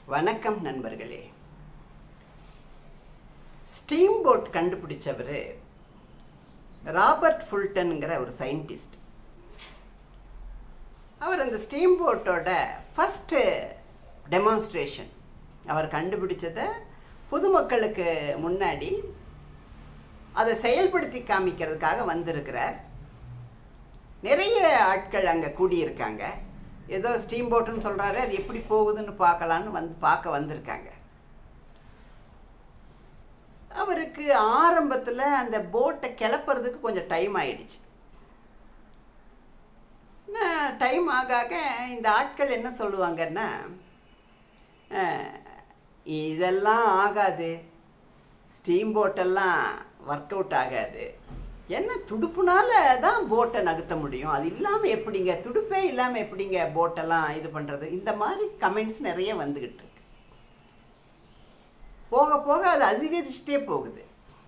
வணக்கம் நண்பர்களே steam boat கண்டுபிடிச்சவர் ராபர்ட் ஃபுல்டனுங்கிற ஒரு சயின்டிஸ்ட் அவர் அந்த ஸ்டீம் போட்டோட ஃபஸ்ட்டு டெமான்ஸ்ட்ரேஷன் அவர் கண்டுபிடிச்சதை பொதுமக்களுக்கு முன்னாடி அதை செயல்படுத்தி காமிக்கிறதுக்காக வந்திருக்கிறார் நிறைய ஆட்கள் அங்கே கூடியிருக்காங்க ஏதோ ஸ்டீம் போட்டுன்னு சொல்கிறாரு அது எப்படி போகுதுன்னு பார்க்கலான்னு வந்து பார்க்க வந்திருக்காங்க அவருக்கு ஆரம்பத்தில் அந்த போட்டை கிளப்புறதுக்கு கொஞ்சம் டைம் ஆயிடுச்சு டைம் ஆக ஆக இந்த ஆட்கள் என்ன சொல்லுவாங்கன்னா அஹ், இதெல்லாம் ஆகாது ஸ்டீம் போட்டெல்லாம் ஒர்க் அவுட் ஆகாது என்ன துடுப்புனால தான் போட்டை நகர்த்த முடியும் அது இல்லாமல் எப்படிங்க துடுப்பே இல்லாமல் எப்படிங்க போட்டெல்லாம் இது பண்ணுறது இந்த மாதிரி கமெண்ட்ஸ் நிறைய வந்துக்கிட்டு இருக்கு போக போக அது அதிகரிச்சுட்டே போகுது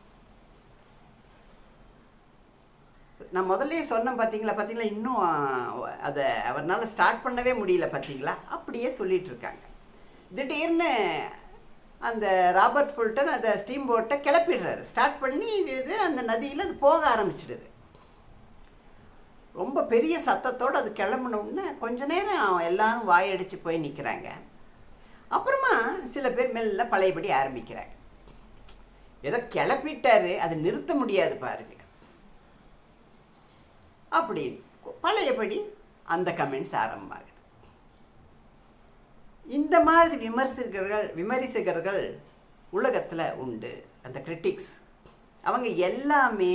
நான் முதல்லயே சொன்னேன் பார்த்தீங்களா பார்த்தீங்களா இன்னும் அஹ், அதை அவர்னால ஸ்டார்ட் பண்ணவே முடியல பார்த்தீங்களா அப்படியே சொல்லிட்டு இருக்காங்க திடீர்னு அந்த ராபர்ட் ஃபுல்டன் அதை ஸ்டீம் போட்டை கிளப்பிடுறாரு ஸ்டார்ட் பண்ணி இது அந்த நதியில் அது போக ஆரம்பிச்சிடுது ரொம்ப பெரிய சத்தத்தோடு அது கிளம்புனோடனே கொஞ்ச நேரம் எல்லாரும் வாயடிச்சு போய் நிற்கிறாங்க அப்புறமா சில பேர் மெல்ல பழையபடி ஆரம்பிக்கிறாங்க ஏதோ கிளப்பிட்டாரு அது நிறுத்த முடியாது பாருங்க அப்படி பழையபடி அந்த கமெண்ட்ஸ் ஆரம்பமாகுது இந்த மாதிரி விமர்சகர்கள் விமர்சகர்கள் உலகத்தில் உண்டு அந்த கிரிட்டிக்ஸ் அவங்க எல்லாமே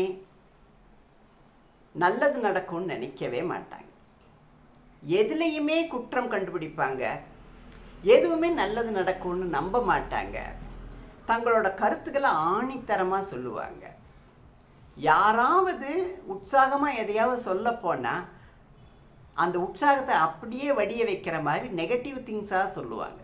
நல்லது நடக்கும்னு நினைக்கவே மாட்டாங்க எதுலேயுமே குற்றம் கண்டுபிடிப்பாங்க எதுவுமே நல்லது நடக்கும்னு நம்ப மாட்டாங்க தங்களோட கருத்துக்களை ஆணித்தரமாக சொல்லுவாங்க யாராவது உற்சாகமாக எதையாவது சொல்ல போனால் அந்த உற்சாகத்தை அப்படியே வடிய வைக்கிற மாதிரி நெகட்டிவ் திங்ஸாக சொல்லுவாங்க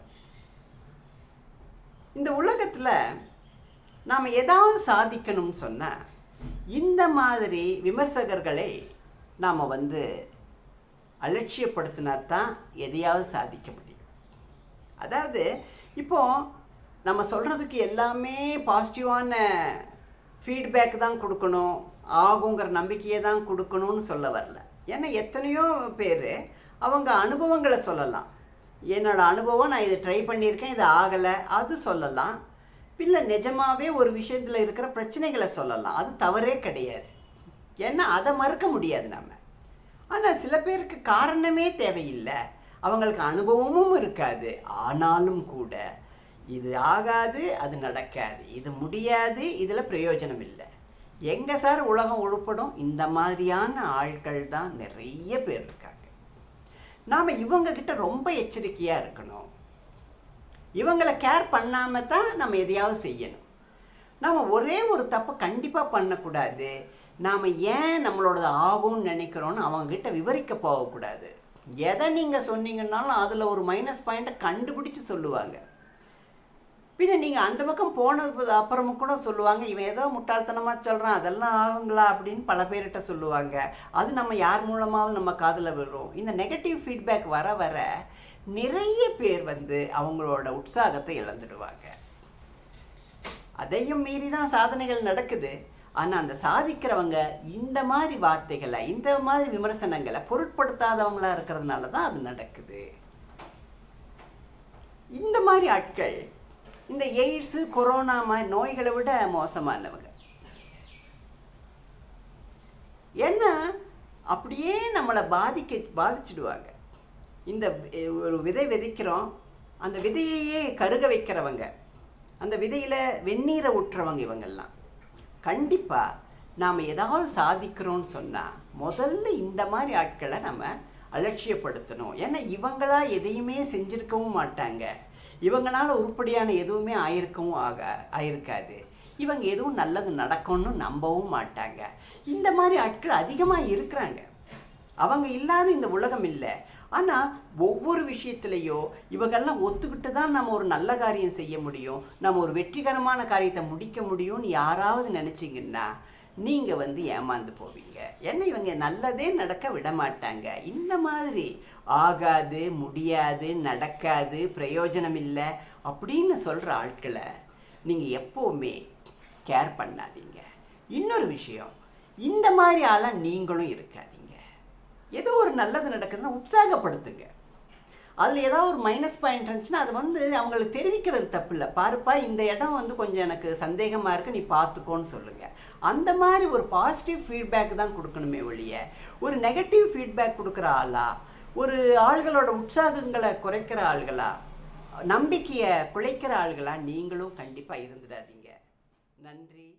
இந்த உலகத்தில் நாம் ஏதாவது சாதிக்கணும்னு சொன்னால் இந்த மாதிரி விமர்சகர்களை நாம் வந்து அலட்சியப்படுத்தினா தான் எதையாவது சாதிக்க முடியும் அதாவது இப்போ நம்ம சொல்கிறதுக்கு எல்லாமே பாசிட்டிவான ஃபீட்பேக் தான் கொடுக்கணும் ஆகுங்கிற நம்பிக்கையை தான் கொடுக்கணும்னு சொல்ல வரல ஏன்னா எத்தனையோ பேர் அவங்க அனுபவங்களை சொல்லலாம் என்னோட அனுபவம் நான் இதை ட்ரை பண்ணியிருக்கேன் இது ஆகலை அது சொல்லலாம் இல்லை நிஜமாவே ஒரு விஷயத்தில் இருக்கிற பிரச்சனைகளை சொல்லலாம் அது தவறே கிடையாது ஏன்னா அதை மறுக்க முடியாது நம்ம ஆனால் சில பேருக்கு காரணமே தேவையில்லை அவங்களுக்கு அனுபவமும் இருக்காது ஆனாலும் கூட இது ஆகாது அது நடக்காது இது முடியாது இதில் பிரயோஜனம் இல்லை எங்கே சார் உலகம் உருப்படும் இந்த மாதிரியான ஆட்கள் தான் நிறைய பேர் இருக்காங்க நாம் இவங்க கிட்ட ரொம்ப எச்சரிக்கையாக இருக்கணும் இவங்களை கேர் பண்ணாமல் தான் நம்ம எதையாவது செய்யணும் நாம் ஒரே ஒரு தப்பை கண்டிப்பாக பண்ணக்கூடாது நாம் ஏன் நம்மளோடது ஆகும்னு நினைக்கிறோன்னு அவங்கக்கிட்ட விவரிக்க போகக்கூடாது எதை நீங்கள் சொன்னீங்கன்னாலும் அதில் ஒரு மைனஸ் பாயிண்ட்டை கண்டுபிடிச்சு சொல்லுவாங்க பின்ன நீங்கள் அந்த பக்கம் போனது அப்புறமும் கூட சொல்லுவாங்க இவன் ஏதோ முட்டாள்தனமாக சொல்கிறான் அதெல்லாம் ஆகுங்களா அப்படின்னு பல பேர்கிட்ட சொல்லுவாங்க அது நம்ம யார் மூலமாவது நம்ம காதில் விழும் இந்த நெகட்டிவ் ஃபீட்பேக் வர வர நிறைய பேர் வந்து அவங்களோட உற்சாகத்தை இழந்துடுவாங்க அதையும் மீறி தான் சாதனைகள் நடக்குது ஆனால் அந்த சாதிக்கிறவங்க இந்த மாதிரி வார்த்தைகளை இந்த மாதிரி விமர்சனங்களை பொருட்படுத்தாதவங்களா இருக்கிறதுனால தான் அது நடக்குது இந்த மாதிரி ஆட்கள் இந்த எய்ட்ஸு கொரோனா மாதிரி நோய்களை விட மோசமானவங்க ஏன்னா அப்படியே நம்மளை பாதிக்க பாதிச்சிடுவாங்க இந்த வி- ஒரு விதை விதைக்கிறோம் அந்த விதையையே கருக வைக்கிறவங்க அந்த விதையில் வெந்நீரை ஊற்றுறவங்க இவங்கெல்லாம் கண்டிப்பாக நாம் ஏதாவது சாதிக்கிறோம்னு சொன்னால் முதல்ல இந்த மாதிரி ஆட்களை நம்ம அலட்சியப்படுத்தணும் ஏன்னா இவங்களா எதையுமே செஞ்சிருக்கவும் மாட்டாங்க இவங்களால உருப்படியான எதுவுமே ஆயிருக்கவும் ஆக ஆயிருக்காது இவங்க எதுவும் நல்லது நடக்கும்னு நம்பவும் மாட்டாங்க இந்த மாதிரி ஆட்கள் அதிகமாக இருக்கிறாங்க அவங்க இல்லாத இந்த உலகம் இல்லை ஆனால் ஒவ்வொரு விஷயத்துலையோ இவங்கெல்லாம் ஒத்துக்கிட்டு தான் நம்ம ஒரு நல்ல காரியம் செய்ய முடியும் நம்ம ஒரு வெற்றிகரமான காரியத்தை முடிக்க முடியும்னு யாராவது நினச்சிங்கன்னா நீங்கள் வந்து ஏமாந்து போவீங்க ஏன்னா இவங்க நல்லதே நடக்க விட மாட்டாங்க இந்த மாதிரி ஆகாது முடியாது நடக்காது பிரயோஜனம் இல்லை அப்படின்னு சொல்கிற ஆட்களை நீங்கள் எப்போவுமே கேர் பண்ணாதீங்க இன்னொரு விஷயம் இந்த மாதிரி ஆளாக நீங்களும் இருக்காதீங்க ஏதோ ஒரு நல்லது நடக்குதுன்னா உற்சாகப்படுத்துங்க அதில் ஏதாவது ஒரு மைனஸ் பாயிண்ட் இருந்துச்சுன்னா அது வந்து அவங்களுக்கு தெரிவிக்கிறது தப்பு இல்லை பாருப்பா இந்த இடம் வந்து கொஞ்சம் எனக்கு சந்தேகமாக இருக்குது நீ பார்த்துக்கோன்னு சொல்லுங்கள் அந்த மாதிரி ஒரு பாசிட்டிவ் ஃபீட்பேக் தான் கொடுக்கணுமே ஒழிய ஒரு நெகட்டிவ் ஃபீட்பேக் கொடுக்குற ஆளா ஒரு ஆள்களோட உற்சாகங்களை குறைக்கிற ஆள்களா நம்பிக்கையை குலைக்கிற ஆள்களா நீங்களும் கண்டிப்பாக இருந்துடாதீங்க நன்றி